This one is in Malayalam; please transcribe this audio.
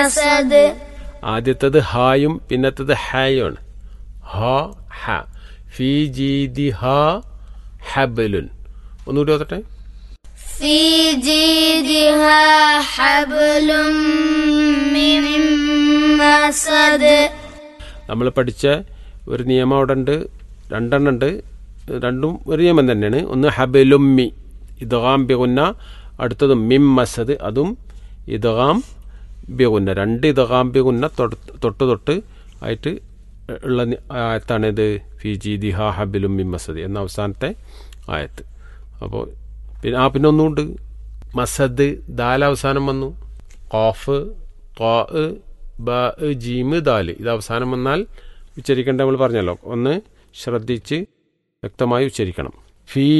മസദ് ആദ്യത്തത് ഹായും പിന്നത്തത് ഹായുമാണ് ഹ ഹ ഫി ജീദി ഹ ഹബലുൻ ഒന്നുകൂടി ഓതട്ടെ في جيدها حبل من مسد നമ്മൾ പഠിച്ച ഒരു നിയമം അവിടെ ഉണ്ട് രണ്ടെണ്ണം ഉണ്ട് രണ്ടും ഒരു നിയമം തന്നെയാണ് ഒന്ന് ഹബലുമ്മി ഇദ്ഗാം ബിഗുന്ന അടുത്തത് മിം മസദ് അതും ഇദ്ഗാം ബിഗുന്ന രണ്ട് ഇദ്ഗാം ബിഗുന്ന തൊട്ട് തൊട്ട് തൊട്ട് ആയിട്ട് ഉള്ള നി- ആയത്താണ് ഇത് ഫി ജി ഹ ഹബിലും മിം മസദ് എന്ന അവസാനത്തെ ആയത്ത് അപ്പോൾ പിന്നെ ആ പിന്നെ ഒന്നുമുണ്ട് മസദ് ദാൽ അവസാനം വന്നു ഖാഫ് ത്വാ ബ ജീമ് ദാല് ഇത് അവസാനം വന്നാൽ ഉച്ചരിക്കേണ്ട നമ്മൾ പറഞ്ഞല്ലോ ഒന്ന് ശ്രദ്ധിച്ച് വ്യക്തമായി ഉച്ചരിക്കണം ഫീ